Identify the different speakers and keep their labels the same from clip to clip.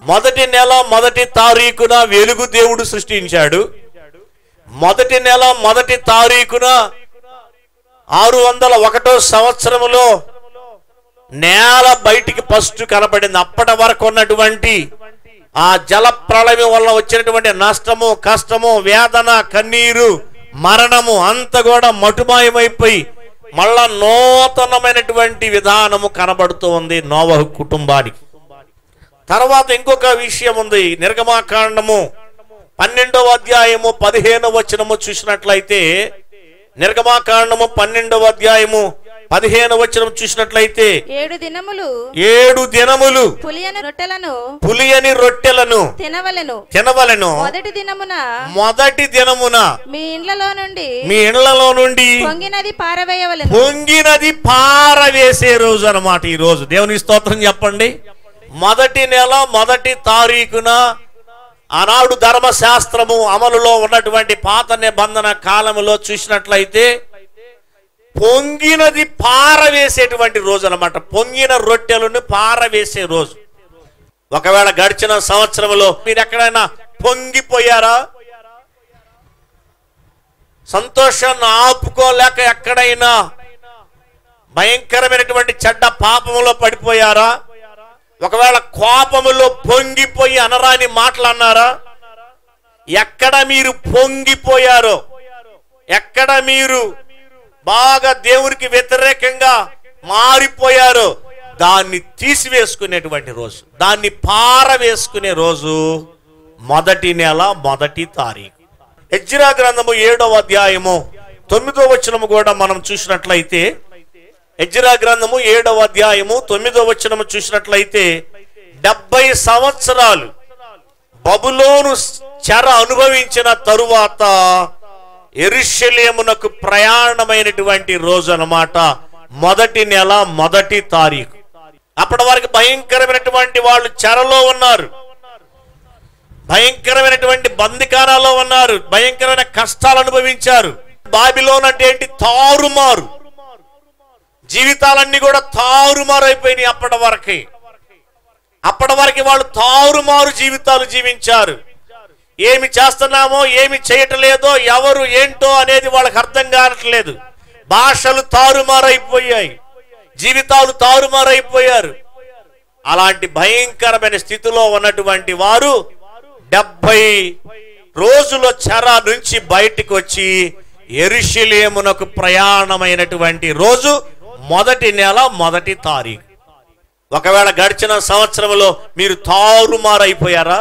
Speaker 1: మొదటి నెల మొదటి తారీఖున వెలుగు దేవుడు సృష్టించాడు మొదటి నెల మొదటి తారీఖున ఆరు వందల ఒకటో సంవత్సరములో నేల బయటికి ఫస్ట్ కనపడింది అప్పటి వరకు ఉన్నటువంటి ఆ జల ప్రళయం వల్ల వచ్చినటువంటి నష్టము కష్టము వేదన కన్నీరు మరణము అంత కూడా మటుమాయమైపోయి మళ్ళా నూతనమైనటువంటి విధానము కనబడుతూ ఉంది నోవహు కుటుంబానికి తర్వాత ఇంకొక విషయం ఉంది నిర్గమాకాండము పన్నెండవ అధ్యాయము పదిహేనవ వచనము చూసినట్లయితే నిర్గమాకాండము పన్నెండవ అధ్యాయము పదిహేనవ వచనం చూసినట్లయితే
Speaker 2: ఏడు దినములు
Speaker 1: ఏడు దినములు
Speaker 2: పులియని రొట్టెలను
Speaker 1: పులియని రొట్టెలను
Speaker 2: తినవలెను
Speaker 1: తినవలెను
Speaker 2: మొదటి దినమున
Speaker 1: మొదటి దినమున
Speaker 2: మీ ఇండ్లలో నుండి
Speaker 1: మీ ఇండ్లలో నుండి
Speaker 2: పొంగినది పారవేయవలెను
Speaker 1: పొంగినది పారవేసే రోజు అన్నమాట ఈ రోజు దేవుని స్తోత్రం చెప్పండి మొదటి నెల మొదటి తారీఖున ఆనాడు ధర్మశాస్త్రము అమలులో ఉన్నటువంటి పాత నిబంధన కాలములో చూసినట్లయితే పొంగినది పారవేసేటువంటి రోజు అన్నమాట పొంగిన రొట్టెలను పారవేసే రోజు ఒకవేళ గడిచిన సంవత్సరంలో మీరు ఎక్కడైనా పొంగిపోయారా సంతోషాన్ని ఆపుకోలేక ఎక్కడైనా భయంకరమైనటువంటి చెడ్డ పాపములో పడిపోయారా ఒకవేళ కోపములో పొంగిపోయి అనరాని మాటలు అన్నారా ఎక్కడ మీరు పొంగిపోయారో ఎక్కడ మీరు బాగా దేవునికి వ్యతిరేకంగా మారిపోయారో దాన్ని తీసివేసుకునేటువంటి రోజు దాన్ని పారవేసుకునే రోజు మొదటి నెల మొదటి తారీఖు ఎజ్జిరా గ్రంథము ఏడవ అధ్యాయము తొమ్మిదో వచనము కూడా మనం చూసినట్లయితే ఎజ్జిరా గ్రంథము ఏడవ అధ్యాయము తొమ్మిదో వచనము చూసినట్లయితే డెబ్బై సంవత్సరాలు బబులోను చెర అనుభవించిన తరువాత ఎరుషలేమునకు ప్రయాణమైనటువంటి రోజు అన్నమాట మొదటి నెల మొదటి తారీఖు అప్పటి వరకు భయంకరమైనటువంటి వాళ్ళు చెరలో ఉన్నారు భయంకరమైనటువంటి బందికానాలో ఉన్నారు భయంకరమైన కష్టాలు అనుభవించారు బాబిలోన్ అంటే ఏంటి తారుమారు జీవితాలన్నీ కూడా తారుమారు అయిపోయినాయి అప్పటి వరకే అప్పటి వరకు వాళ్ళు తారుమారు జీవితాలు జీవించారు ఏమి చేస్తున్నామో ఏమి చేయటలేదో ఎవరు ఏంటో అనేది వాళ్ళకి అర్థం కావట్లేదు భాషలు తారుమారైపోయాయి జీవితాలు తారుమారైపోయారు అలాంటి భయంకరమైన స్థితిలో ఉన్నటువంటి వారు డెబ్బై రోజుల చెర నుంచి బయటికి వచ్చి ఎరుషలేమునకు ప్రయాణమైనటువంటి రోజు మొదటి నెల మొదటి తారీఖు ఒకవేళ గడిచిన సంవత్సరంలో మీరు తారుమారైపోయారా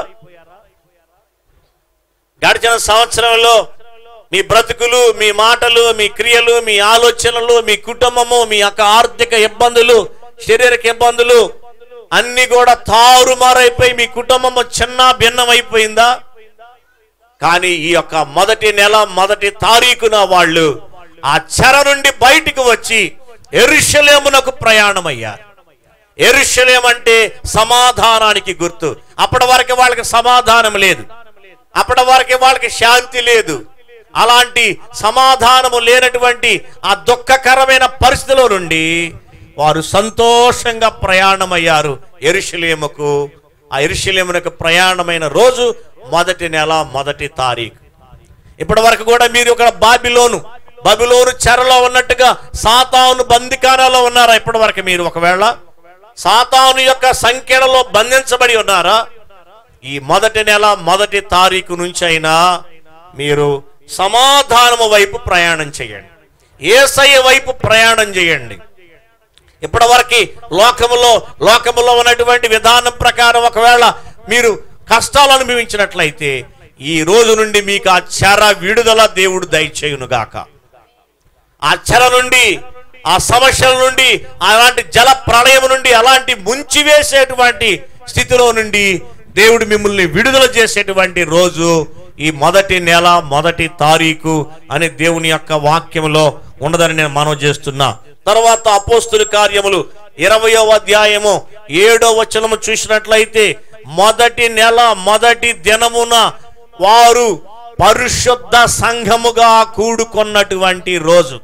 Speaker 1: గడిచిన సంవత్సరంలో మీ బ్రతుకులు మీ మాటలు మీ క్రియలు మీ ఆలోచనలు మీ కుటుంబము మీ యొక్క ఆర్థిక ఇబ్బందులు శారీరక ఇబ్బందులు అన్ని కూడా తారుమారైపోయి మీ కుటుంబము చిన్న భిన్నం అయిపోయిందా కానీ ఈ యొక్క మొదటి నెల మొదటి తారీఖున వాళ్ళు ఆ చెర నుండి బయటికి వచ్చి ఎరుషలేమునకు ప్రయాణమయ్యారు ఎరుషలేం అంటే సమాధానానికి గుర్తు అప్పటి వరకు వాళ్ళకి సమాధానం లేదు అప్పటి వరకు వాళ్ళకి శాంతి లేదు అలాంటి సమాధానము లేనటువంటి ఆ దుఃఖకరమైన పరిస్థితిలో నుండి వారు సంతోషంగా ప్రయాణమయ్యారు ఎరుషలేముకు ఆ ఎరుషలేమునకు ప్రయాణమైన రోజు మొదటి నెల మొదటి తారీఖు ఇప్పటి వరకు కూడా మీరు ఒక బాబిలోను బబిలోను చెరలో ఉన్నట్టుగా సాతాను బందికానాలో ఉన్నారా ఇప్పటి వరకు మీరు ఒకవేళ సాతాను యొక్క సంఖ్యలలో బంధించబడి ఉన్నారా ఈ మొదటి నెల మొదటి తారీఖు నుంచి అయినా మీరు సమాధానము వైపు ప్రయాణం చేయండి ఏసయ్య వైపు ప్రయాణం చేయండి ఇప్పటివరకు లోకములో లోకములో ఉన్నటువంటి విధానం ప్రకారం ఒకవేళ మీరు కష్టాలు అనుభవించినట్లయితే ఈ రోజు నుండి మీకు ఆ చెర విడుదల దేవుడు దయచేయునుగాక ఆ చెర నుండి ఆ సమస్యల నుండి అలాంటి జల ప్రళయం నుండి అలాంటి ముంచివేసేటువంటి స్థితిలో నుండి దేవుడు మిమ్మల్ని విడుదల చేసేటువంటి రోజు ఈ మొదటి నెల మొదటి తారీఖు అని దేవుని యొక్క వాక్యంలో ఉండదని నేను మనవి చేస్తున్నా తర్వాత అపోస్తుల కార్యములు ఇరవయో అధ్యాయము ఏడో వచనము చూసినట్లయితే మొదటి నెల మొదటి దినమున వారు పరిశుద్ధ సంఘముగా కూడుకొన్నటువంటి రోజు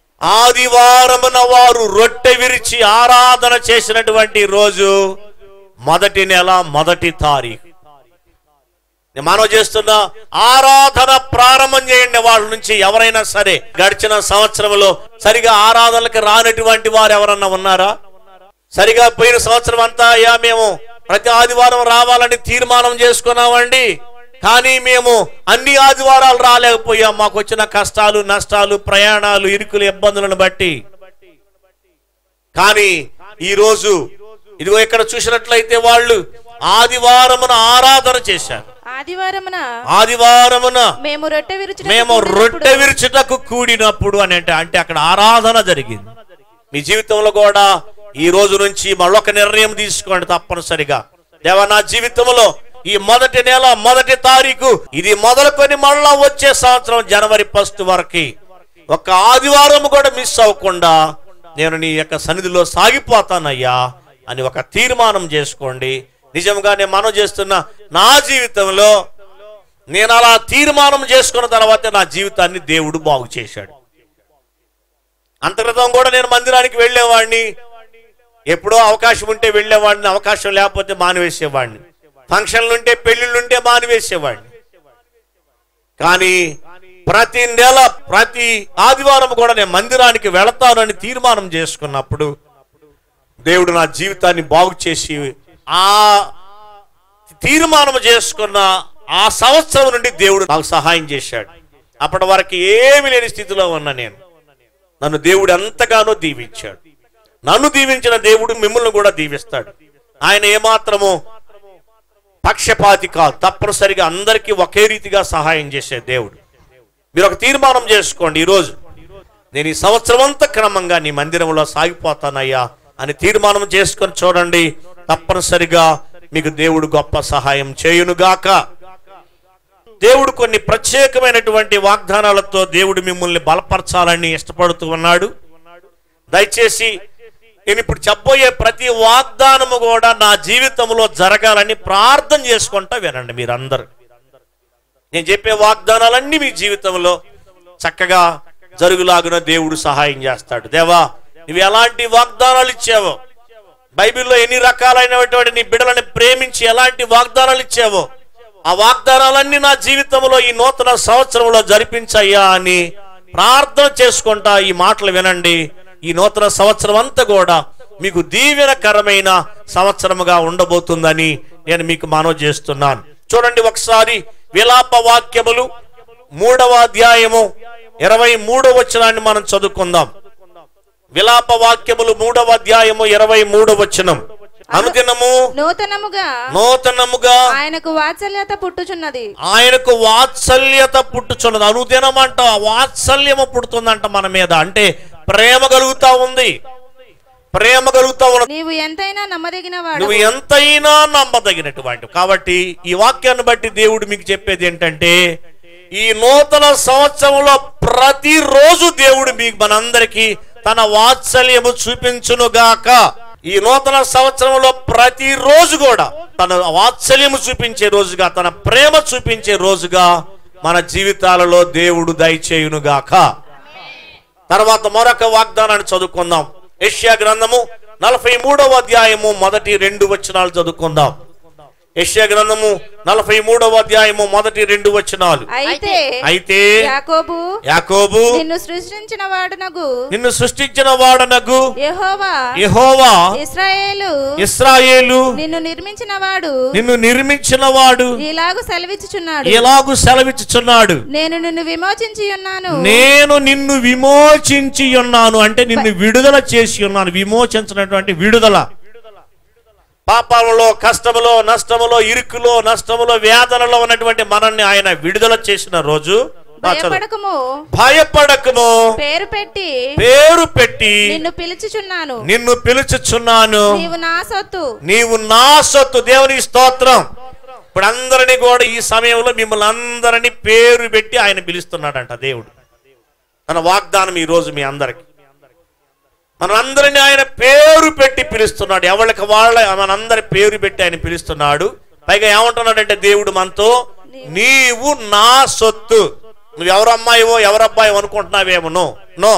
Speaker 1: ఆదివారమున వారు రొట్టె విరిచి ఆరాధన చేసినటువంటి రోజు మొదటి నెల మొదటి తారీఖు నేను మనవి చేస్తున్నా ఆరాధన ప్రారంభం చేయండి వాళ్ళ నుంచి ఎవరైనా సరే గడిచిన సంవత్సరంలో సరిగా ఆరాధనలకు రానటువంటి వారు ఎవరన్నా ఉన్నారా సరిగా పోయిన సంవత్సరం అంతా అయ్యా మేము ప్రతి ఆదివారం రావాలని తీర్మానం చేసుకున్నామండి కానీ మేము అన్ని ఆదివారాలు రాలేకపోయాం మాకు వచ్చిన కష్టాలు నష్టాలు ప్రయాణాలు ఇరుకులు ఇబ్బందులను బట్టి కానీ ఈ రోజు ఇదిగో ఇక్కడ చూసినట్లయితే వాళ్ళు ఆదివారమున ఆరాధన చేశారు
Speaker 2: ఆదివారమున
Speaker 1: ఆదివారమున
Speaker 2: మేము రొట్టె విరుచు
Speaker 1: మేము రొట్టె విరుచుటకు కూడినప్పుడు అని అంటే అంటే అక్కడ ఆరాధన జరిగింది మీ జీవితంలో కూడా ఈ రోజు నుంచి మరొక నిర్ణయం తీసుకోండి తప్పనిసరిగా దేవ నా జీవితంలో ఈ మొదటి నెల మొదటి తారీఖు ఇది మొదలుకొని మళ్ళా వచ్చే సంవత్సరం జనవరి ఫస్ట్ వరకు ఒక ఆదివారం కూడా మిస్ అవ్వకుండా నేను నీ యొక్క సన్నిధిలో సాగిపోతానయ్యా అని ఒక తీర్మానం చేసుకోండి నిజంగా నేను మనం చేస్తున్న నా జీవితంలో నేను అలా తీర్మానం చేసుకున్న తర్వాత నా జీవితాన్ని దేవుడు బాగు చేశాడు అంతక్రితం కూడా నేను మందిరానికి వెళ్ళేవాడిని ఎప్పుడో అవకాశం ఉంటే వెళ్ళేవాడిని అవకాశం లేకపోతే మానివేసేవాడిని ఫంక్షన్లు ఉంటే పెళ్లిళ్ళు ఉంటే మానివేసేవాడిని కానీ ప్రతి నెల ప్రతి ఆదివారం కూడా నేను మందిరానికి వెళతానని తీర్మానం చేసుకున్నప్పుడు దేవుడు నా జీవితాన్ని బాగు చేసి ఆ తీర్మానం చేసుకున్న ఆ సంవత్సరం నుండి దేవుడు నాకు సహాయం చేశాడు అప్పటి వరకు ఏమి లేని స్థితిలో ఉన్నా నేను నన్ను దేవుడు ఎంతగానో దీవించాడు నన్ను దీవించిన దేవుడు మిమ్మల్ని కూడా దీవిస్తాడు ఆయన ఏమాత్రము పక్షపాతి కాదు తప్పనిసరిగా అందరికీ ఒకే రీతిగా సహాయం చేసే దేవుడు మీరు ఒక తీర్మానం చేసుకోండి ఈరోజు నేను ఈ సంవత్సరం అంతా క్రమంగా నీ మందిరంలో సాగిపోతానయ్యా అని తీర్మానం చేసుకొని చూడండి తప్పనిసరిగా మీకు దేవుడు గొప్ప సహాయం చేయునుగాక దేవుడు కొన్ని ప్రత్యేకమైనటువంటి వాగ్దానాలతో దేవుడు మిమ్మల్ని బలపరచాలని ఇష్టపడుతూ ఉన్నాడు దయచేసి నేను ఇప్పుడు చెప్పబోయే ప్రతి వాగ్దానము కూడా నా జీవితంలో జరగాలని ప్రార్థన చేసుకుంటా వినండి మీరందరూ నేను చెప్పే వాగ్దానాలన్నీ మీ జీవితంలో చక్కగా జరుగులాగున దేవుడు సహాయం చేస్తాడు దేవా నువ్వు ఎలాంటి వాగ్దానాలు ఇచ్చావో బైబిల్లో ఎన్ని రకాలైనటువంటి నీ బిడ్డలని ప్రేమించి ఎలాంటి వాగ్దానాలు ఇచ్చావో ఆ వాగ్దానాలన్నీ నా జీవితంలో ఈ నూతన సంవత్సరంలో జరిపించయ్యా అని ప్రార్థన చేసుకుంటా ఈ మాటలు వినండి ఈ నూతన సంవత్సరం అంతా కూడా మీకు దీవెనకరమైన సంవత్సరముగా ఉండబోతుందని నేను మీకు మనవి చేస్తున్నాను చూడండి ఒకసారి విలాప వాక్యములు మూడవ అధ్యాయము ఇరవై మూడవ వచనాన్ని మనం చదువుకుందాం విలాప వాక్యములు మూడవ అధ్యాయము ఇరవై మూడవ వచనం అనుదినము
Speaker 2: నూతనముగా
Speaker 1: నూతనముగా
Speaker 2: ఆయనకు వాత్సల్యత పుట్టుచున్నది
Speaker 1: ఆయనకు వాత్సల్యత పుట్టుచున్నది అనుదినమంట వాత్సల్యము పుడుతుందంట మన మీద అంటే ప్రేమ కలుగుతా ఉంది ప్రేమ కలుగుతా ఉన్నది
Speaker 2: నీవు ఎంతైనా నమ్మదగిన వాడు
Speaker 1: నువ్వు ఎంతైనా నమ్మదగినటువంటి కాబట్టి ఈ వాక్యాన్ని బట్టి దేవుడు మీకు చెప్పేది ఏంటంటే ఈ నూతన సంవత్సరంలో ప్రతిరోజు దేవుడు మీకు మనందరికీ తన వాత్సల్యము చూపించునుగాక ఈ నూతన సంవత్సరంలో ప్రతిరోజు కూడా తన వాత్సల్యము చూపించే రోజుగా తన ప్రేమ చూపించే రోజుగా మన జీవితాలలో దేవుడు దయచేయునుగాక తర్వాత మరొక వాగ్దానాన్ని చదువుకుందాం యెషయా గ్రంథము నలభై మూడవ అధ్యాయము మొదటి రెండు వచనాలు చదువుకుందాం యెషయా గ్రంథము నలభై మూడవ అధ్యాయము మొదటి రెండు వచనాలు
Speaker 2: అయితే
Speaker 1: అయితే
Speaker 2: యాకోబు
Speaker 1: యాకోబు
Speaker 2: నిన్ను సృష్టించిన వాడునగు
Speaker 1: నిన్ను సృష్టించిన వాడనగు
Speaker 2: యెహోవా
Speaker 1: యెహోవా
Speaker 2: ఇస్రాయేలు
Speaker 1: ఇస్రాయేలు
Speaker 2: నిన్ను నిర్మించిన వాడు
Speaker 1: నిన్ను నిర్మించిన వాడు
Speaker 2: ఇలాగు సెలవిచ్చుచున్నాడు
Speaker 1: ఎలాగు సెలవిచ్చుచున్నాడు
Speaker 2: నేను నిన్ను విమోచించి ఉన్నాను
Speaker 1: నేను నిన్ను విమోచించి ఉన్నాను అంటే నిన్ను విడుదల చేసి ఉన్నాను విమోచించినటువంటి విడుదల పాపంలో కష్టములో నష్టములో ఇరుకులో నష్టములో వేదనలో ఉన్నటువంటి మనల్ని ఆయన విడుదల చేసిన రోజు ఆ, చదువు.
Speaker 2: భయపడకము
Speaker 1: భయపడకము
Speaker 2: పేరు పెట్టి
Speaker 1: పేరు పెట్టి
Speaker 2: నిన్ను పిలుచుచున్నాను
Speaker 1: నిన్ను పిలుచుచున్నాను
Speaker 2: నీవు నా సొత్తు
Speaker 1: నీవు నా సొత్తు దేవుని స్తోత్రం ఇప్పుడు అందరినీ కూడా ఈ సమయంలో మిమ్మల్ని అందరినీ పేరు పెట్టి ఆయన పిలుస్తున్నాడంట దేవుడు తన వాగ్దానం ఈ రోజు మీ అందరికి మనందరినీ ఆయన పేరు పెట్టి పిలుస్తున్నాడు ఎవరికి వాళ్ళ మనందరి పేరు పెట్టి ఆయన పిలుస్తున్నాడు పైగా ఏమంటున్నాడంటే దేవుడు మనతో నీవు నా సొత్తు నువ్వు ఎవరు అమ్మాయివో ఎవరు అబ్బాయి అనుకుంటున్నావేమో no no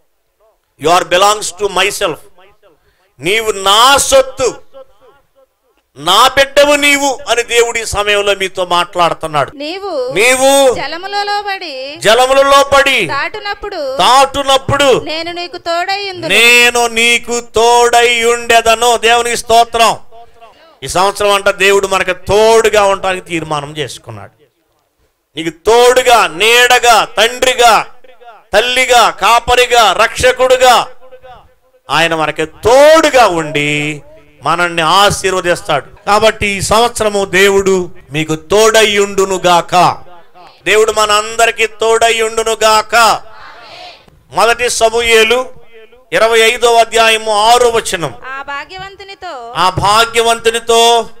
Speaker 1: you are belongs to myself నీవు నా సొత్తు నా బిడ్డవు నీవు అని దేవుడి సమయంలో మీతో మాట్లాడుతున్నాడు
Speaker 2: నీవు
Speaker 1: నీవు
Speaker 2: జలములలో పడి
Speaker 1: జలములలో పడి
Speaker 2: దాటునప్పుడు
Speaker 1: దాటునప్పుడు
Speaker 2: నేను నీకు తోడయ్యుందు
Speaker 1: నేను నీకు తోడై ఉండేదను దేవునికి స్తోత్రం ఈ సంవత్సరం అంట దేవుడు మనకు తోడుగా ఉండడానికి తీర్మానం చేసుకున్నాడు నీకు తోడుగా నీడగా తండ్రిగా తల్లిగా కాపరిగా రక్షకుడుగా ఆయన మనకి తోడుగా ఉండి మనల్ని ఆశీర్వదిస్తాడు కాబట్టి ఈ సంవత్సరము దేవుడు మీకు తోడయ్యుండును గాక దేవుడు మన అందరికి తోడయ్యుండును గాక మొదటి సమూయేలు ఇరవై ఐదో అధ్యాయము ఆరో వచనం
Speaker 2: ఆ భాగ్యవంతునితో
Speaker 1: ఆ భాగ్యవంతునితో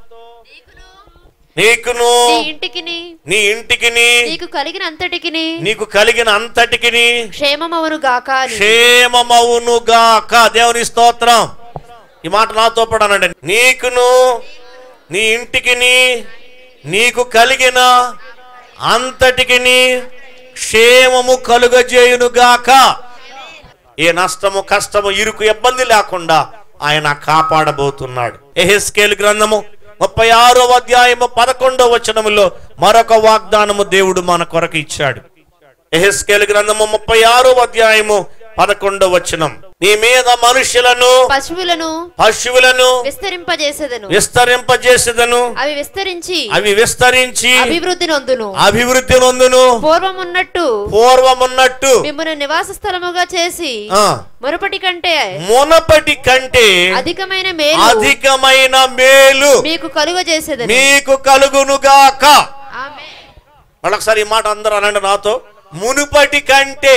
Speaker 1: నీకును
Speaker 3: నీ ఇంటికిని
Speaker 1: నీ ఇంటికిని
Speaker 3: నీకు కలిగిన అంతటికిని
Speaker 1: నీకు కలిగిన అంతటికిని
Speaker 3: క్షేమమవును గాక అని
Speaker 1: క్షేమమవును గాక దేవుని స్తోత్రం ఈ మాట నాతో పడానండి నీకును నీ ఇంటికిని నీకు కలిగిన అంతటికిని క్షేమము కలుగజేయును గాక ఏ నష్టము కష్టము ఇరుకు ఇబ్బంది లేకుండా ఆయన కాపాడబోతున్నాడు ఎహెస్కేల్ గ్రంథము ముప్పై ఆరో అధ్యాయము పదకొండో వచనములో మరొక వాగ్దానము దేవుడు మన కొరకు ఇచ్చాడు ఎహెస్కేల్ గ్రంథము ముప్పై ఆరో అధ్యాయము పదకొండో వచనం నీ మీద మనుషులను
Speaker 3: పశువులను
Speaker 1: పశువులను
Speaker 3: విస్తరింపజేసేదను
Speaker 1: విస్తరింపజేసేదను
Speaker 3: అవి విస్తరించి
Speaker 1: అవి విస్తరించి
Speaker 3: అభివృద్ధి నొందును
Speaker 1: అభివృద్ధి నొందును
Speaker 3: పూర్వమున్నట్టు
Speaker 1: పూర్వమున్నట్టు
Speaker 3: మిమ్మల్ని నివాస స్థలముగా చేసి
Speaker 1: ఆ,
Speaker 3: మునుపటి కంటే
Speaker 1: మునపటి కంటే
Speaker 3: అధికమైన మేలు
Speaker 1: అధికమైన మేలు
Speaker 3: మీకు కలుగజేసేదని
Speaker 1: మీకు కలుగునుగాక
Speaker 3: ఆమేన్.
Speaker 1: మళ్ళొకసారి ఈ మాట అందరూ అనండి నాతో మునుపటి కంటే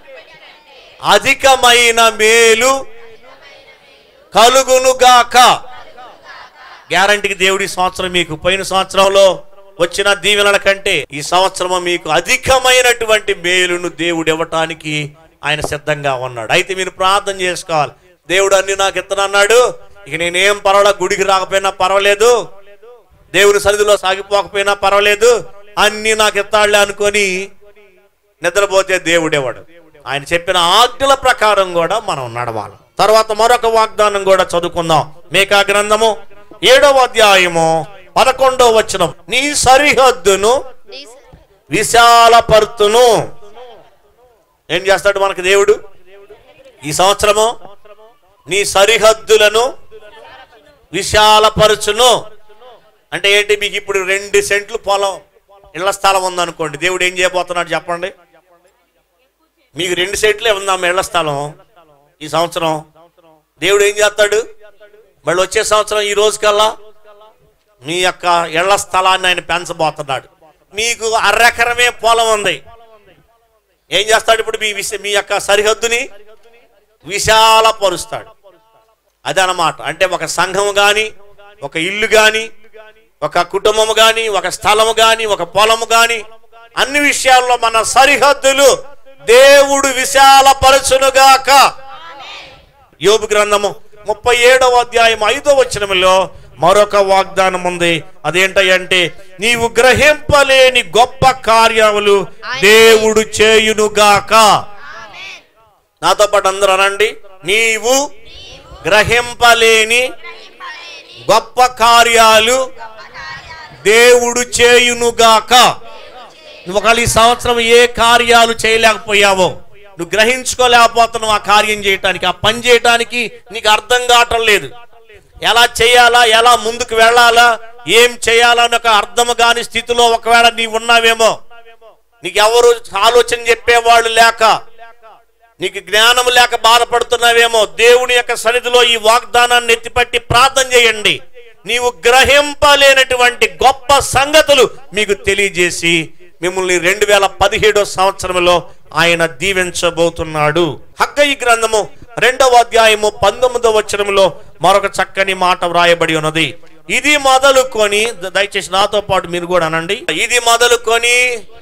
Speaker 1: అధికమైన మేలు కలుగునుగాక గ్యారంటీకి దేవుడి సంవత్సరం మీకు పోయిన సంవత్సరంలో వచ్చిన దీవెనల కంటే ఈ సంవత్సరం మీకు అధికమైనటువంటి మేలును దేవుడు ఇవ్వటానికి ఆయన సిద్ధంగా ఉన్నాడు అయితే మీరు ప్రార్థన చేసుకోవాలి దేవుడు అన్ని నాకు ఇత్తనన్నాడు ఇక నేనేం పర్వాలా గుడికి రాకపోయినా పర్వాలేదు దేవుని సన్నిధిలో సాగిపోకపోయినా పర్వాలేదు అన్ని నాకు ఎత్తాడులే అనుకొని నిద్రపోతే దేవుడేవాడు ఆయన చెప్పిన ఆజ్ఞల ప్రకారం కూడా మనం నడవాలి తర్వాత మరొక వాగ్దానం కూడా చదువుకుందాం మేకా గ్రంథము ఏడవ అధ్యాయము పదకొండవ వచనం నీ సరిహద్దును
Speaker 3: నీ
Speaker 1: విశాలపరుతును ఏం చేస్తాడు మనకు దేవుడు ఈ సంవత్సరము నీ సరిహద్దులను విశాలపరచును అంటే ఏంటి మీకు ఇప్పుడు రెండు సెంట్లు పొలం ఇళ్ల స్థలం ఉందనుకోండి దేవుడు ఏం చేయబోతున్నాడు చెప్పండి మీకు రెండు సెంట్లే ఉందమ్మ ఇళ్ల స్థలం ఈ సంవత్సరం దేవుడు ఏం చేస్తాడు మళ్ళీ వచ్చే సంవత్సరం ఈ రోజుకల్లా మీ యొక్క ఇళ్ల స్థలాన్ని ఆయన పెంచబోతున్నాడు మీకు అరెకరమే పొలం ఉంది ఏం చేస్తాడు ఇప్పుడు మీ విష మీ యొక్క సరిహద్దుని విశాలపరుస్తాడు అదనమాట అంటే ఒక సంఘం గాని ఒక ఇల్లు గాని ఒక కుటుంబము గాని ఒక స్థలము గాని ఒక పొలము గాని అన్ని విషయాల్లో మన సరిహద్దులు దేవుడు విశాలపరచునుగాక యోబు గ్రంథము ముప్పై ఏడవ అధ్యాయం ఐదో వచనములో మరొక వాగ్దానం ఉంది అదేంటంటే నీవు గ్రహింపలేని గొప్ప కార్యములు దేవుడు చేయునుగాక నాతో పాటు అందరూ అనండి నీవు గ్రహింపలేని గొప్ప కార్యాలు దేవుడు చేయునుగాక నువ్వు ఒకవేళ ఈ సంవత్సరం ఏ కార్యాలు చేయలేకపోయావో నువ్వు గ్రహించుకోలేకపోతున్నావు ఆ కార్యం చేయటానికి ఆ పని చేయటానికి నీకు అర్థం కావటం లేదు ఎలా చేయాలా ఎలా ముందుకు వెళ్ళాలా ఏం చేయాలా అని ఒక అర్థము కాని స్థితిలో ఒకవేళ నీవు ఉన్నావేమో నీకు ఎవరు ఆలోచన చెప్పేవాళ్ళు లేక నీకు జ్ఞానం లేక బాధపడుతున్నావేమో దేవుని యొక్క సన్నిధిలో ఈ వాగ్దానాన్ని ఎత్తిపట్టి ప్రార్థన చేయండి నీవు గ్రహింపలేనటువంటి గొప్ప సంగతులు మీకు తెలియజేసి మిమ్మల్ని రెండు వేల పదిహేడో సంవత్సరంలో ఆయన దీవించబోతున్నాడు హగ్గయి గ్రంథము రెండవ అధ్యాయము పంతొమ్మిదవ వచనంలో మరొక చక్కని మాట వ్రాయబడి ఉన్నది ఇది మొదలుకొని దయచేసి నాతో పాటు మీరు కూడా అనండి ఇది మొదలుకొని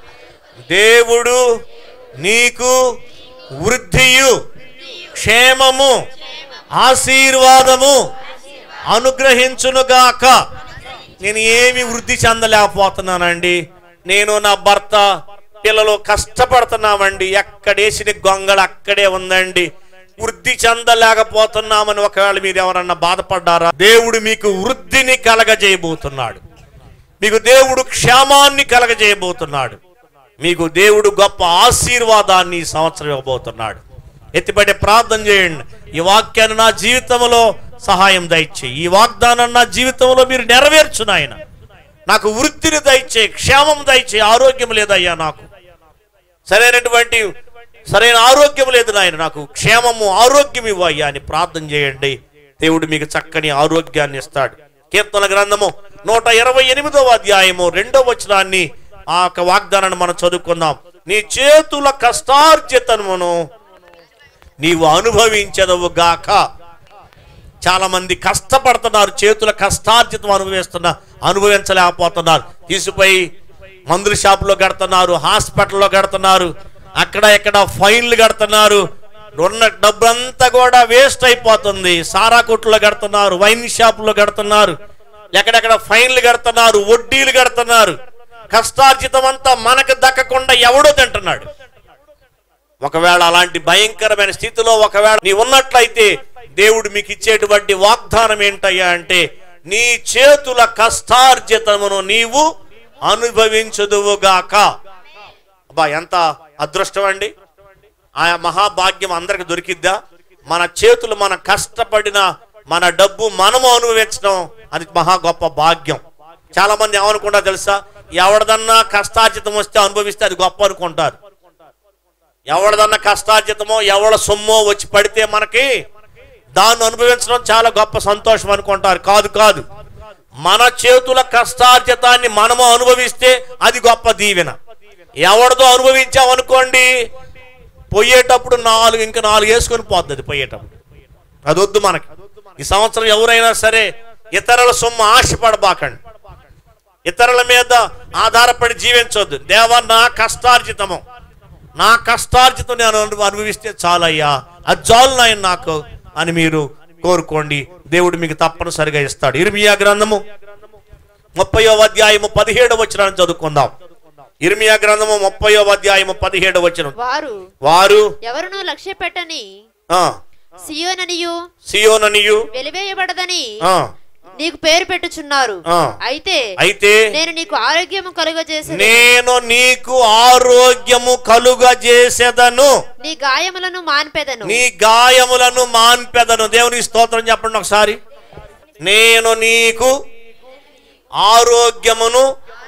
Speaker 1: దేవుడు నీకు వృద్ధియు క్షేమము ఆశీర్వాదము అనుగ్రహించునుగాక నేను ఏమి వృద్ధి చెందలేకపోతున్నానండి నేను నా భర్త పిల్లలు కష్టపడుతున్నామండి ఎక్కడేసిన గొంగళ అక్కడే ఉందండి వృద్ధి చెందలేకపోతున్నామని ఒకవేళ మీరు ఎవరన్నా బాధపడ్డారా దేవుడు మీకు వృద్ధిని కలగజేయబోతున్నాడు మీకు దేవుడు క్షేమాన్ని కలగజేయబోతున్నాడు మీకు దేవుడు గొప్ప ఆశీర్వాదాన్ని ఈ సంవత్సరం ఇవ్వబోతున్నాడు ఎత్తిపడే ప్రార్థన చేయండి ఈ వాక్యాన్ని నా జీవితంలో సహాయం దయచేయి ఈ వాగ్దానం నా జీవితంలో మీరు నెరవేర్చు నాయన నాకు వృత్తిని దయచే క్షేమం దయచే ఆరోగ్యం లేదయ్యా నాకు సరైనటువంటి సరైన ఆరోగ్యం లేదు నాయన నాకు క్షేమము ఆరోగ్యం ఇవ్వయ్యా అని ప్రార్థన చేయండి దేవుడు మీకు చక్కని ఆరోగ్యాన్ని ఇస్తాడు కీర్తన గ్రంథము నూట ఇరవై ఎనిమిదవ అధ్యాయము రెండవ వచనాన్ని ఆ యొక్క వాగ్దానాన్ని మనం చదువుకుందాం నీ చేతుల కష్టార్జితమును నీవు అనుభవించదవు గాక చాలా మంది కష్టపడుతున్నారు చేతుల కష్టార్జితం అనుభవిస్తున్న అనుభవించలేకపోతున్నారు తీసుకుపోయి మందుల షాపులో కడుతున్నారు హాస్పిటల్లో కడుతున్నారు అక్కడ ఇక్కడ ఫైన్లు కడుతున్నారు ఉన్న డబ్బంతా కూడా వేస్ట్ అయిపోతుంది సారా కొట్లో కడుతున్నారు వైన్ షాపులో కడుతున్నారు ఎక్కడెక్కడ ఫైన్లు కడుతున్నారు వడ్డీలు కడుతున్నారు కష్టార్జితం అంతా మనకు దక్కకుండా ఎవడో తింటున్నాడు ఒకవేళ అలాంటి భయంకరమైన స్థితిలో ఒకవేళ నీ ఉన్నట్లయితే దేవుడు మీకు ఇచ్చేటువంటి వాగ్దానం ఏంటయ్యా అంటే నీ చేతుల కష్టార్జితమును నీవు అనుభవించదువుగాక అబ్బా ఎంత అదృష్టం అండి ఆ మహాభాగ్యం అందరికి దొరికిద్దా మన చేతులు మన కష్టపడిన మన డబ్బు మనము అనుభవించడం అది మహా గొప్ప భాగ్యం చాలా మంది ఏమనుకుంటారు తెలుసా ఎవరిదన్నా కష్టార్జితం వస్తే అనుభవిస్తే అది గొప్ప అనుకుంటారు ఎవరిదన్నా కష్టార్జితమో ఎవడ సొమ్మో వచ్చి పడితే మనకి దాన్ని అనుభవించడం చాలా గొప్ప సంతోషం అనుకుంటారు కాదు కాదు మన చేతుల కష్టార్జితాన్ని మనము అనుభవిస్తే అది గొప్ప దీవెన ఎవరిదో అనుభవించామనుకోండి పోయేటప్పుడు నాలుగు ఇంకా నాలుగు వేసుకొని పోతుంది అది పోయేటప్పుడు అది వద్దు మనకి ఈ సంవత్సరం ఎవరైనా సరే ఇతరుల సొమ్ము ఆశపడబాకండి ఇతరుల మీద ఆధారపడి జీవించొద్దు దేవా నా కష్టార్జితము నా కష్టార్జితం నేను అను- అనుభవిస్తే చాలయ్యా అది చాలు నాయన నాకు అని మీరు కోరుకోండి దేవుడు మీకు తప్పనిసరిగా ఇస్తాడు ఇర్మియా గ్రంథము ముప్పయో అధ్యాయము పదిహేడు వచనాన్ని చదువుకుందాం ఇర్మియా గ్రంథము ముప్పయో అధ్యాయము పదిహేడు వచనం
Speaker 3: వారు
Speaker 1: వారు
Speaker 3: ఎవరునూ లక్ష్య పెట్టని
Speaker 1: ఆ
Speaker 3: సియోననియు
Speaker 1: సియోననియు
Speaker 3: వెలివేయబడదని
Speaker 1: ఆ,
Speaker 3: నీకు పేరు పెట్టుచున్నారు
Speaker 1: ఆ.
Speaker 3: అయితే
Speaker 1: అయితే
Speaker 3: నేను నీకు ఆరోగ్యము కలుగజేసి
Speaker 1: నేను నీకు ఆరోగ్యము కలుగజేసేదను
Speaker 3: నీ గాయములను మాన్పెదను
Speaker 1: నీ గాయములను మాన్పెదను దేవునికి స్తోత్రం చెప్పండి ఒకసారి నేను నీకు ఆరోగ్యమును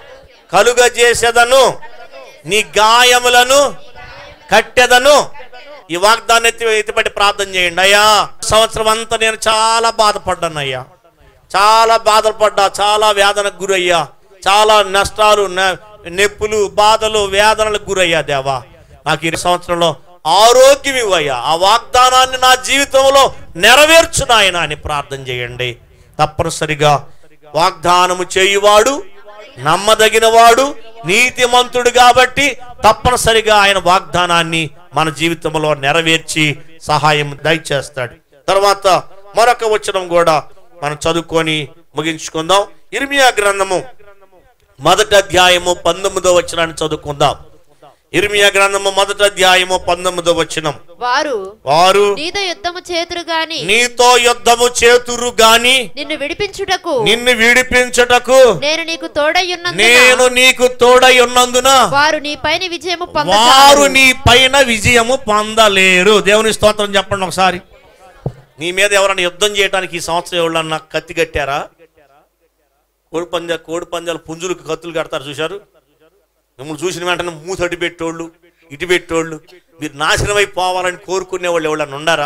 Speaker 1: కలుగజేసేదను నీ గాయములను కట్టెదను ఈ వాగ్దాన్ని ఎత్తి ఎత్తిపట్టి ప్రార్థన చేయండి అయ్యా సంవత్సరం అంతా నేను చాలా బాధపడ్డాను అయ్యా చాలా బాధపడ్డా చాలా వేదనకు గురయ్యా చాలా నష్టాలు న- నొప్పులు బాధలు వేదనలకు గురయ్యా దేవా నాకు ఈ సంవత్సరంలో ఆరోగ్యం ఇవ్వయ్యా ఆ వాగ్దానాన్ని నా జీవితంలో నెరవేర్చు నాయన అని ప్రార్థన చేయండి తప్పనిసరిగా వాగ్దానము చేయువాడు నమ్మదగినవాడు నీతిమంతుడు కాబట్టి తప్పనిసరిగా ఆయన వాగ్దానాన్ని మన జీవితంలో నెరవేర్చి సహాయం దయచేస్తాడు తర్వాత మరొక వచనం కూడా మనం చదువుకొని ముగించుకుందాం ఇర్మియా గ్రంథము మొదటి అధ్యాయము పంతొమ్మిదో వచనాన్ని చదువుకుందాం ఇర్మియా గ్రంథము మొదటి అధ్యాయము పంతొమ్మిదో వచనం
Speaker 3: వారు
Speaker 1: వారు
Speaker 3: నీతో యుద్ధము చేతురు గాని
Speaker 1: నీతో యుద్ధము చేతురు గాని
Speaker 3: నిన్ను విడిపించుటకు
Speaker 1: నిన్ను విడిపించుటకు
Speaker 3: నేను నీకు తోడయ్యున్నందున
Speaker 1: నేను నీకు తోడై ఉన్నందున
Speaker 3: వారు నీ పైన విజయము
Speaker 1: వారు
Speaker 3: పొందరు
Speaker 1: నీ పైన విజయము పొందలేరు దేవుని స్తోత్రం చెప్పండి ఒకసారి నీ మీద ఎవరైనా యుద్ధం చేయడానికి ఈ సంవత్సరం ఎవరన్నా కత్తి కట్టారా కోడి పంజా కోడి పంజాలు పుంజులకు కత్తులు కడతారు చూశారు మిమ్మల్ని చూసిన వెంటనే మూతటి పెట్టోళ్ళు ఇటు పెట్టోళ్ళు మీరు నాశనం అయిపోవాలని కోరుకునే వాళ్ళు ఎవరన్నా ఉండారా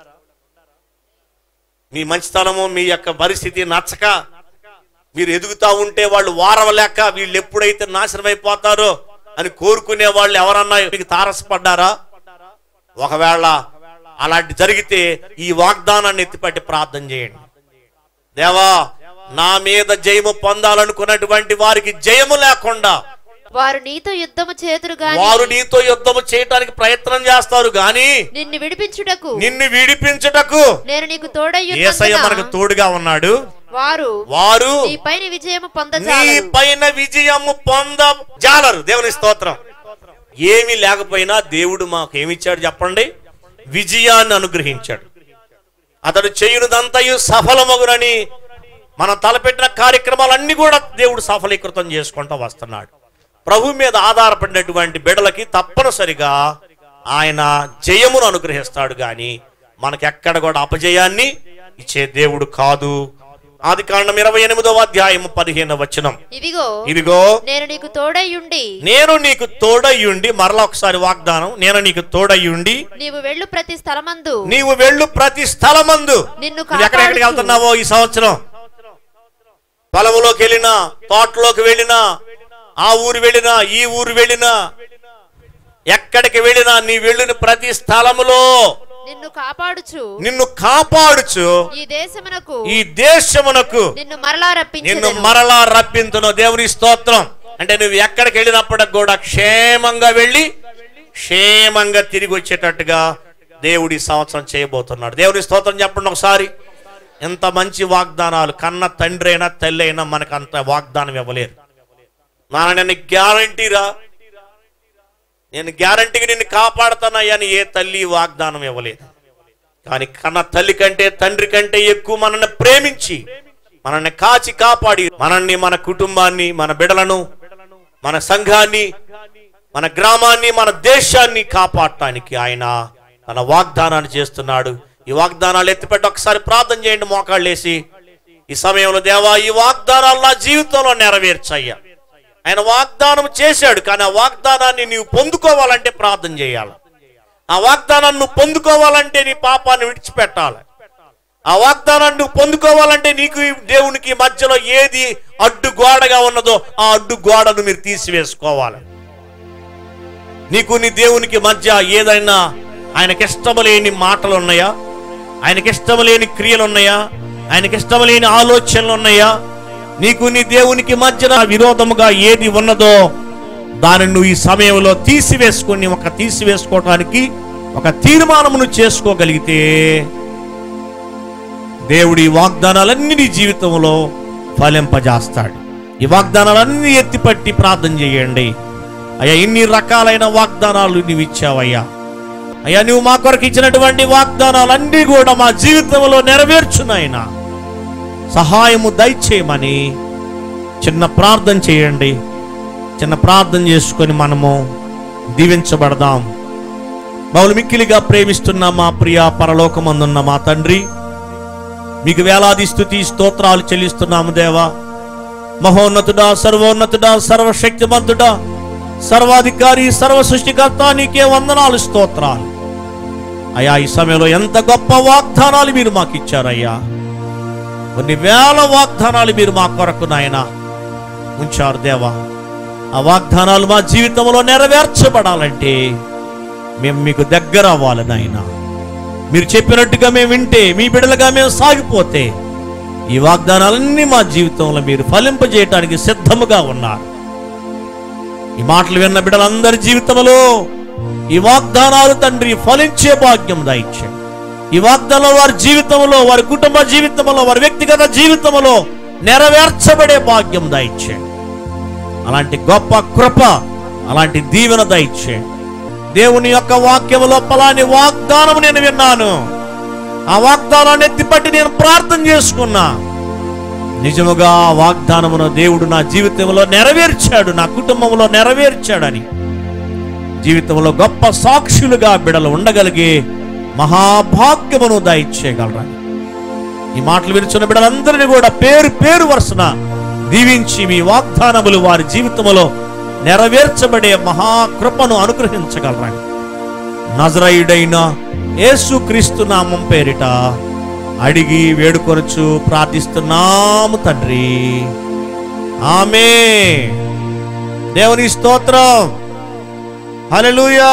Speaker 1: మీ మంచితనము మీ యొక్క పరిస్థితి నచ్చక మీరు ఎదుగుతా ఉంటే వాళ్ళు వారవలేక వీళ్ళు ఎప్పుడైతే నాశనం అయిపోతారో అని కోరుకునే వాళ్ళు ఎవరన్నా మీకు తారసపడ్డారా ఒకవేళ అలాంటి జరిగితే ఈ వాగ్దానాన్ని ఎత్తిపట్టి ప్రార్థన చేయండి దేవా నా మీద జయము పొందాలనుకున్నటువంటి వారికి జయము లేకుండా
Speaker 3: వారు నీతో యుద్ధము చేతురు గాని
Speaker 1: వారు నీతో యుద్ధము చేయటానికి ప్రయత్నం చేస్తారు గాని
Speaker 3: నిన్ను విడిపించుటకు
Speaker 1: నిన్ను విడిపించుటకు
Speaker 3: నేను నీకు
Speaker 1: ఏసయ్య మనకు
Speaker 3: తోడయ్యున్నందున
Speaker 1: తోడుగా ఉన్నాడు
Speaker 3: వారు
Speaker 1: వారు
Speaker 3: నీ పైన విజయము
Speaker 1: నీ
Speaker 3: పొందజాలరు
Speaker 1: పైన విజయము పొంద జాలరు దేవుని స్తోత్రం ఏమీ లేకపోయినా దేవుడు మాకు ఏమిచ్చాడు చెప్పండి విజయాన్ని అనుగ్రహించాడు అతడు చేయునదంతయు సఫలమగునని మనం తలపెట్టిన కార్యక్రమాలన్నీ కూడా దేవుడు సఫలీకృతం చేసుకుంటూ వస్తున్నాడు ప్రభు మీద ఆధారపడినటువంటి బిడలకి తప్పనిసరిగా ఆయన జయమును అనుగ్రహిస్తాడు గాని మనకెక్కడ కూడా అపజయాన్ని ఇచ్చే దేవుడు కాదు ఆది కాండం ఇరవై ఎనిమిదవ అధ్యాయం పదిహేను వచనం
Speaker 3: ఇదిగో
Speaker 1: ఇదిగో
Speaker 3: నేను నీకు తోడయ్యుండి
Speaker 1: నేను నీకు తోడయ్యుండి మరలా ఒకసారి వాగ్దానం నేను నీకు తోడయ్యుండి
Speaker 3: నీవు వెళ్ళు ప్రతి స్థలమందు
Speaker 1: నీవు వెళ్ళు ప్రతి స్థలమందు
Speaker 3: నిన్ను
Speaker 1: నువ్వు ఎక్కడెక్కడికి
Speaker 3: కాపాడుచు.
Speaker 1: వెళ్తున్నావో ఈ సంవత్సరం పొలంలోకి వెళ్ళినా తోటలోకి వెళ్ళినా ఆ ఊరు వెళ్ళినా ఈ ఊరు వెళ్ళినా ఎక్కడికి వెళ్ళినా నీ వెళ్ళిన ప్రతి స్థలములో
Speaker 3: నిన్ను కాపాడుచు
Speaker 1: నిన్ను కాపాడుచు
Speaker 3: ఈ దేశమునకు
Speaker 1: ఈ దేశమునకు
Speaker 3: నిన్ను మరలా
Speaker 1: నిన్ను
Speaker 3: రప్పించెదను
Speaker 1: మరలా రప్పింతును దేవుని స్తోత్రం అంటే నువ్వు ఎక్కడికి వెళ్ళినప్పటికి కూడా క్షేమంగా వెళ్ళి క్షేమంగా తిరిగి వచ్చేటట్టుగా దేవుడి సంవత్సరం చేయబోతున్నాడు దేవుని స్తోత్రం చెప్పండి ఒకసారి ఎంత మంచి వాగ్దానాలు కన్న తండ్రి అయినా తల్లి అయినా మనకు అంత వాగ్దానం ఇవ్వలేరు నాన్న నేను గ్యారంటీరా నేను గ్యారంటీగా నిన్ను కాపాడుతానయ్యా అని ఏ తల్లి వాగ్దానం ఇవ్వలేదు కానీ కన్న తల్లి కంటే తండ్రి కంటే ఎక్కువ మనల్ని ప్రేమించి మనల్ని కాచి కాపాడి మనల్ని మన కుటుంబాన్ని మన బిడలను మన సంఘాన్ని మన గ్రామాన్ని మన దేశాన్ని కాపాడటానికి ఆయన తన వాగ్దానాన్ని చేస్తున్నాడు ఈ వాగ్దానాలు ఎత్తిపెట్టి ఒకసారి ప్రార్థన చేయండి మోకాళ్ళేసి ఈ సమయంలో దేవా ఈ వాగ్దానాలు నా జీవితంలో నెరవేర్చయ్యా ఆయన వాగ్దానం చేశాడు కానీ ఆ వాగ్దానాన్ని నీవు పొందుకోవాలంటే ప్రార్థన చేయాలి ఆ వాగ్దానాన్ని నువ్వు పొందుకోవాలంటే నీ పాపాన్ని విడిచిపెట్టాలి ఆ వాగ్దానాన్ని నువ్వు పొందుకోవాలంటే నీకు ఈ దేవునికి మధ్యలో ఏది అడ్డు గోడగా ఉన్నదో ఆ అడ్డు గోడను మీరు తీసివేసుకోవాలి నీకు నీ దేవునికి మధ్య ఏదైనా ఆయనకి ఇష్టము లేని మాటలు ఉన్నాయా ఆయనకి ఇష్టము లేని క్రియలు ఉన్నాయా ఆయనకి ఇష్టము లేని ఆలోచనలు ఉన్నాయా నీకు నీ దేవునికి మధ్యన విరోధముగా ఏది ఉన్నదో దానిని నువ్వు ఈ సమయంలో తీసివేసుకొని ఒక తీసివేసుకోవటానికి ఒక తీర్మానమును చేసుకోగలిగితే దేవుడి వాగ్దానాలన్నీ నీ జీవితంలో ఫలింపజేస్తాడు ఈ వాగ్దానాలన్నీ ఎత్తిపట్టి ప్రార్థన చేయండి అయ్యా ఇన్ని రకాలైన వాగ్దానాలు నీవు ఇచ్చావయ్యా అయ్యా నువ్వు మా కొరకు ఇచ్చినటువంటి వాగ్దానాలన్నీ కూడా మా జీవితంలో నెరవేర్చునాయనా సహాయము దయచేయమని చిన్న ప్రార్థన చేయండి చిన్న ప్రార్థన చేసుకొని మనము దీవించబడదాం బౌలు మిక్కిలిగా ప్రేమిస్తున్న మా ప్రియ పరలోకమందున్న మా తండ్రి మీకు వేలాది స్థుతి స్తోత్రాలు చెల్లిస్తున్నాము దేవా మహోన్నతుడా సర్వోన్నతుడా సర్వశక్తిమంతుడా సర్వాధికారి సర్వ సృష్టికర్త నీకే వందనాలు స్తోత్రాలు అయ్యా ఈ సమయంలో ఎంత గొప్ప వాగ్దానాలు మీరు మాకు ఇచ్చారయ్యా కొన్ని వేల వాగ్దానాలు మీరు మా కొరకు నాయన ఉంచారు దేవా ఆ వాగ్దానాలు మా జీవితంలో నెరవేర్చబడాలంటే మేము మీకు దగ్గర అవ్వాలి నాయనా మీరు చెప్పినట్టుగా మేము వింటే మీ బిడలుగా మేము సాగిపోతే ఈ వాగ్దానాలన్నీ మా జీవితంలో మీరు ఫలింపజేయటానికి సిద్ధముగా ఉన్నారు ఈ మాటలు విన్న బిడ్డలందరి జీవితంలో ఈ వాగ్దానాలు తండ్రి ఫలించే భాగ్యం దాయిచ్చే ఈ వాగ్దానాలు వారి జీవితంలో వారి కుటుంబ జీవితంలో వారి వ్యక్తిగత జీవితంలో నెరవేర్చబడే భాగ్యం దాయిచ్చే అలాంటి గొప్ప కృప అలాంటి దీవెన దయచే దేవుని యొక్క వాక్యములో పలాని వాగ్దానం నేను విన్నాను ఆ వాగ్దానాన్ని ఎత్తిపట్టి నేను ప్రార్థన చేసుకున్నా నిజముగా ఆ వాగ్దానమును దేవుడు నా జీవితంలో నెరవేర్చాడు నా కుటుంబంలో నెరవేర్చాడని జీవితంలో గొప్ప సాక్షులుగా బిడలు ఉండగలిగే మహాభాగ్యమును దయచేయగలరని ఈ మాటలు విరుచున్న బిడ్డలందరినీ కూడా పేరు పేరు వరుసన దీవించి మీ వాగ్దానములు వారి జీవితంలో నెరవేర్చబడే మహాకృపను అనుగ్రహించగలరని నజరయుడైన యేసుక్రీస్తు నామం పేరిట అడిగి వేడుకొనచ్చు ప్రార్థిస్తున్నాము తండ్రి ఆమె దేవుని స్తోత్రం హల్లెలూయా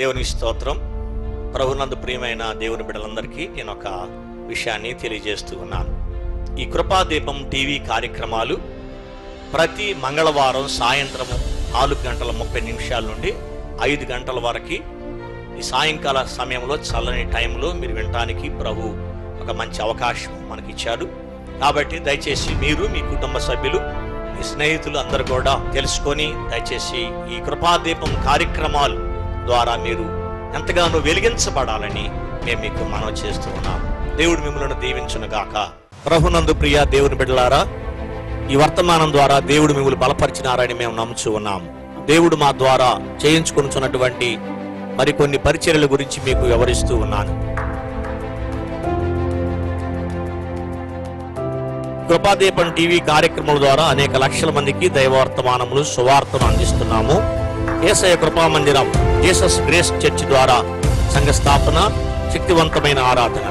Speaker 1: దేవునికి స్తోత్రం ప్రభునందు ప్రియమైన దేవుని బిడ్డలందరికీ నేను ఒక విషయాన్ని తెలియజేస్తూ ఉన్నాను ఈ కృపాదీపం టీవీ కార్యక్రమాలు ప్రతి మంగళవారం సాయంత్రం నాలుగు గంటల ముప్పై నిమిషాల నుండి ఐదు గంటల వరకు ఈ సాయంకాల సమయంలో చల్లని టైంలో మీరు వినటానికి ప్రభు ఒక మంచి అవకాశం మనకిచ్చాడు కాబట్టి దయచేసి మీరు మీ కుటుంబ సభ్యులు మీ స్నేహితులు అందరూ కూడా తెలుసుకొని దయచేసి ఈ కృపాదీపం కార్యక్రమాలు ద్వారా మీరు ఎంతగానో వెలిగించబడాలని మేము మీకు మనవి చేస్తూ ఉన్నాం దేవుడు మిమ్మల్ని దీవించును గాక ప్రభునందు ప్రియ దేవుని బిడ్డలారా ఈ వర్తమానం ద్వారా దేవుడు మిమ్మల్ని బలపరిచినారని మేము నమ్ముచూ ఉన్నాం దేవుడు మా ద్వారా చేయించుకొనుచున్నటువంటి మరికొన్ని పరిచర్యల గురించి మీకు వివరిస్తూ ఉన్నాను కృపాదీపం టీవీ కార్యక్రమం ద్వారా అనేక లక్షల మందికి దైవవర్తమానములు సువార్తను అందిస్తున్నాము ఏసయ కృపా మందిరం జీసస్ గ్రేస్ చర్చ్ ద్వారా సంఘ స్థాపన శక్తివంతమైన ఆరాధన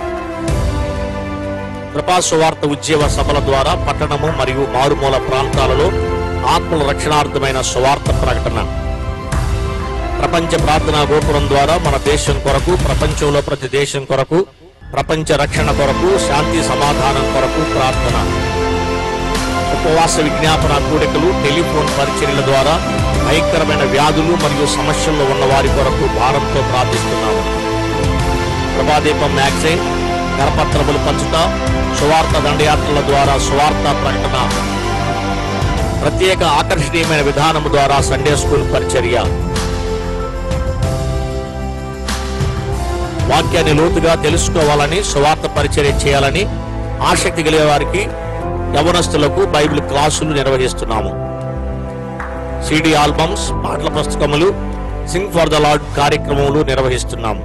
Speaker 1: కృపా సువార్త ఉద్యోగ సభల ద్వారా పట్టణము మరియు మారుమూల ప్రాంతాలలో ఆత్మల రక్షణార్థమైన సువార్త ప్రకటన ప్రపంచ ప్రార్థనా గోపురం ద్వారా మన దేశం కొరకు ప్రపంచంలో ప్రతి దేశం కొరకు ప్రపంచ రక్షణ కొరకు శాంతి సమాధానం కొరకు ప్రార్థన ఉపవాస విజ్ఞాపన కూడికలు టెలిఫోన్ పరిచర్యల ద్వారా భయంకరమైన వ్యాధులు మరియు సమస్యల్లో ఉన్న వారి కొరకు భారంతో ప్రార్థిస్తున్నాము ప్రభాదీపం మ్యాగజైన్ కరపత్రములు పంచుట సువార్త దండయాత్రల ద్వారా సువార్త ప్రకటన ప్రత్యేక ఆకర్షణీయమైన విధానము ద్వారా సండే స్కూల్ పరిచర్య వాక్యాన్ని లోతుగా తెలుసుకోవాలని సువార్త పరిచర్య చేయాలని ఆసక్తి కలిగే వారికి యవనస్తులకు బైబిల్ క్లాసులు నిర్వహిస్తున్నాము సిడి ఆల్బమ్స్ పాటల పుస్తకములు సింగ్ ఫర్ ద లార్డ్ కార్యక్రమములు నిర్వహిస్తున్నాము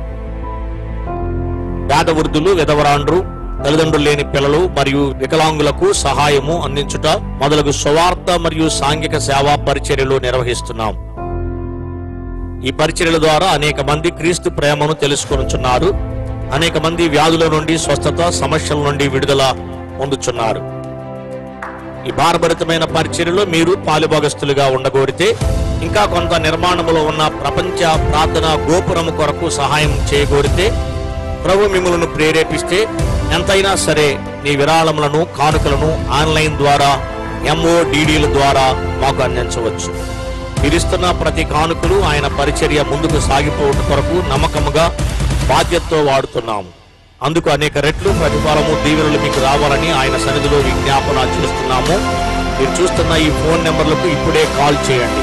Speaker 1: పేద వృద్ధులు విధవరాండ్రు తల్లిదండ్రులు లేని పిల్లలు మరియు వికలాంగులకు సహాయము అందించుట మొదలగు సువార్త మరియు సాంఘిక సేవా పరిచర్యలు నిర్వహిస్తున్నాం ఈ పరిచర్యల ద్వారా అనేక మంది క్రీస్తు ప్రేమను తెలుసుకొనుచున్నారు అనేక మంది వ్యాధుల నుండి స్వస్థత సమస్యల నుండి విడుదల పొందుచున్నారు ఈ భారభరితమైన పరిచర్యలో మీరు పాలుభాగస్తులుగా ఉండగోరితే ఇంకా కొంత నిర్మాణములో ఉన్న ప్రపంచ ప్రార్థన గోపురము కొరకు సహాయం చేయగోరితే ప్రభు మిమ్మల్ని ప్రేరేపిస్తే ఎంతైనా సరే నీ విరాళములను కానుకలను ఆన్లైన్ ద్వారా ఎంఓ డీడీల ద్వారా మాకు అందించవచ్చు మీరిస్తున్న ప్రతి కానుకలు ఆయన పరిచర్య ముందుకు సాగిపోవడం కొరకు నమ్మకముగా బాధ్యతతో వాడుతున్నాము అందుకు అనేక రెట్లు ప్రతిఫలము దీవెనలు మీకు రావాలని ఆయన సన్నిధిలో విజ్ఞాపన చేస్తున్నాము మీరు చూస్తున్న ఈ ఫోన్ నెంబర్లకు ఇప్పుడే కాల్ చేయండి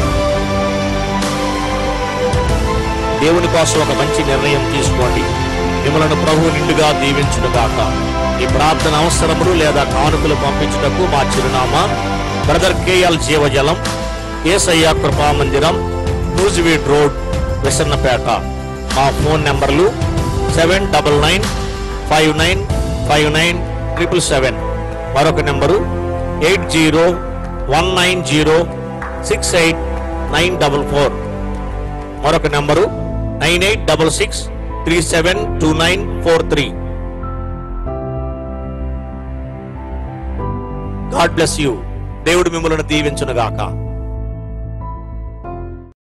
Speaker 1: దేవుని కోసం ఒక మంచి నిర్ణయం తీసుకోండి మిమ్మలను ప్రభు నిండుగా దీవించును గాక ఈ ప్రార్థన అవసరములు లేదా కానుకలు పంపించుటకు మా చిరునామా బ్రదర్ కేఎల్ జీవజలం ఏసయ్య కృపా మందిరం న్యూజివీడ్ రోడ్ విసన్నపేట మా ఫోన్ నెంబర్లు seven double nine five nine five nine triple seven మరొక number eight zero one nine zero six eight nine double four మరొక number nine eight double six three seven two nine four three God bless you దేవుడు మిమ్మల్ని దీవించునుగాక